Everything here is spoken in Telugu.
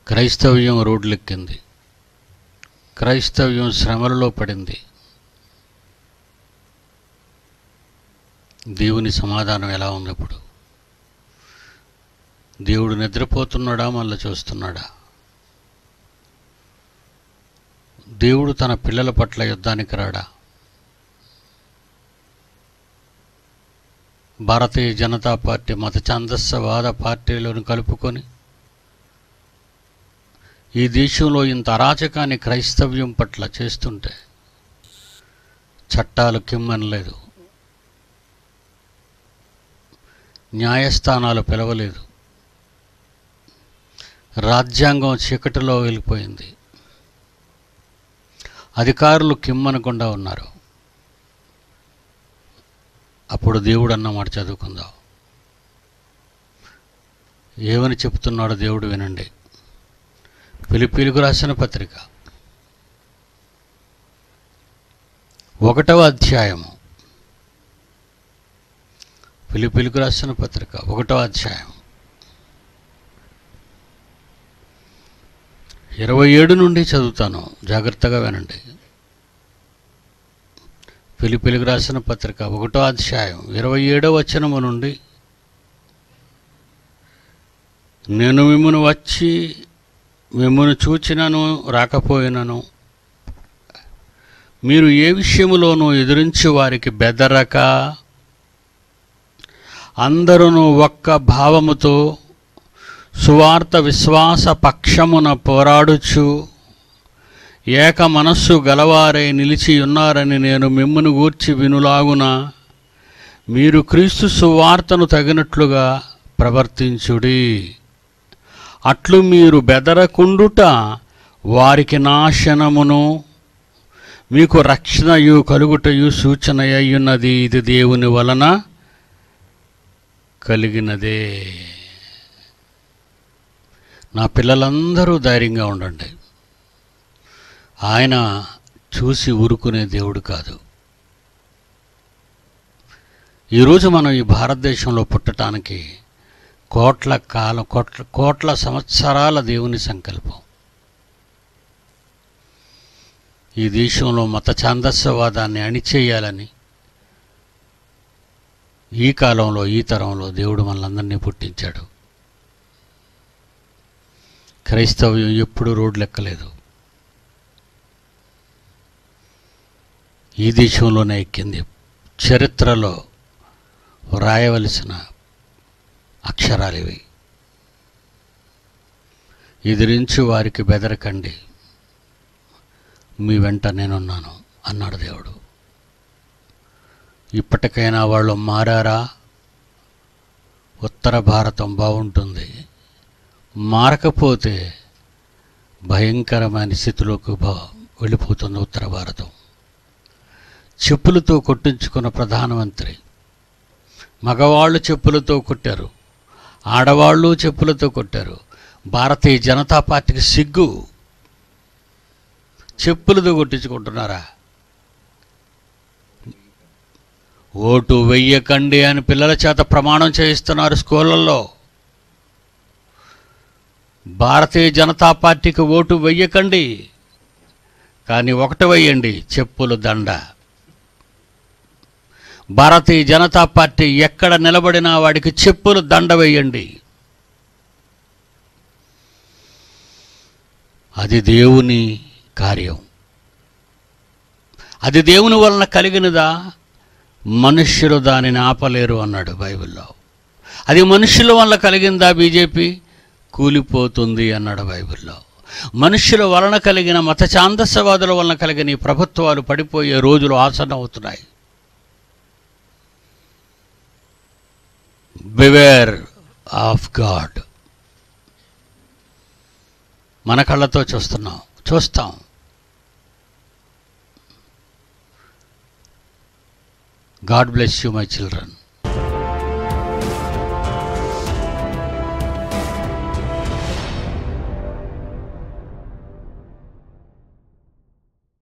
క్రైస్తవ్యం రోడ్లెక్కింది క్రైస్తవ్యం శ్రమలలో పడింది దేవుని సమాధానం ఎలా ఉంది ఇప్పుడు దేవుడు నిద్రపోతున్నాడా మళ్ళీ చూస్తున్నాడా దేవుడు తన పిల్లల పట్ల యుద్ధానికి రాడా భారతీయ జనతా పార్టీ మత ఛాందస్సవాద పార్టీలను కలుపుకొని ఈ దేశంలో ఇంత అరాచకాన్ని క్రైస్తవ్యం పట్ల చేస్తుంటే చట్టాలు కిమ్మనలేదు న్యాయస్థానాలు పిలవలేదు రాజ్యాంగం చీకటిలో వెళ్ళిపోయింది అధికారులు కిమ్మనకుండా ఉన్నారు అప్పుడు దేవుడు అన్నమాట చదువుకుందాం ఏమని చెప్తున్నాడో దేవుడు వినండి పిలిపిలుగు రాసిన పత్రిక ఒకటవ అధ్యాయము పిలిపిలుగు రాసిన పత్రిక ఒకటవ అధ్యాయం ఇరవై ఏడు నుండి చదువుతాను జాగ్రత్తగా వినండి పిలిపిలికి రాసిన పత్రిక ఒకటో అధ్యాయం ఇరవై ఏడో వచనము నుండి నేను మిమ్మను వచ్చి మిమ్మను చూచినను రాకపోయినను మీరు ఏ విషయములోనూ ఎదురించి వారికి బెదరక అందరూ ఒక్క భావముతో సువార్త విశ్వాస పక్షమున పోరాడుచు ఏక మనస్సు గలవారై నిలిచి ఉన్నారని నేను మిమ్మును గూర్చి వినులాగున మీరు క్రీస్తు సువార్తను తగినట్లుగా ప్రవర్తించుడి అట్లు మీరు బెదరకుండుట వారికి నాశనమును మీకు రక్షణయు కలుగుటయు సూచన అయ్యున్నది ఇది దేవుని వలన కలిగినదే నా పిల్లలందరూ ధైర్యంగా ఉండండి ఆయన చూసి ఊరుకునే దేవుడు కాదు ఈరోజు మనం ఈ భారతదేశంలో పుట్టడానికి కోట్ల కాలం కోట్ల కోట్ల సంవత్సరాల దేవుని సంకల్పం ఈ దేశంలో మత ఛాందస్యవాదాన్ని అణిచేయాలని ఈ కాలంలో ఈ తరంలో దేవుడు మనలందరినీ పుట్టించాడు క్రైస్తవ్యం ఎప్పుడు రోడ్లు ఎక్కలేదు ఈ దేశంలోనే ఎక్కింది చరిత్రలో వ్రాయవలసిన అక్షరాలు ఇవి ఎదిరించి వారికి బెదరకండి మీ వెంట నేనున్నాను అన్నాడు దేవుడు ఇప్పటికైనా వాళ్ళు మారారా ఉత్తర భారతం బాగుంటుంది మారకపోతే భయంకరమైన స్థితిలోకి బా వెళ్ళిపోతుంది ఉత్తర భారతం చెప్పులతో కొట్టించుకున్న ప్రధానమంత్రి మగవాళ్ళు చెప్పులతో కొట్టారు ఆడవాళ్ళు చెప్పులతో కొట్టారు భారతీయ జనతా పార్టీకి సిగ్గు చెప్పులతో కొట్టించుకుంటున్నారా ఓటు వెయ్యకండి అని పిల్లల చేత ప్రమాణం చేయిస్తున్నారు స్కూళ్ళల్లో భారతీయ జనతా పార్టీకి ఓటు వెయ్యకండి కానీ ఒకటి వెయ్యండి చెప్పులు దండ భారతీయ జనతా పార్టీ ఎక్కడ నిలబడినా వాడికి చెప్పులు దండ వేయండి అది దేవుని కార్యం అది దేవుని వలన కలిగినదా మనుష్యులు దానిని ఆపలేరు అన్నాడు బైబిల్లో అది మనుషుల వల్ల కలిగిందా బీజేపీ కూలిపోతుంది అన్నాడు బైబిల్లో మనుష్యుల వలన కలిగిన మత ఛాందస్యవాదుల వలన కలిగిన ఈ ప్రభుత్వాలు పడిపోయే రోజులు ఆసన్నవుతున్నాయి బివేర్ ఆఫ్ గాడ్ మన కళ్ళతో చూస్తున్నాం చూస్తాం god bless you my children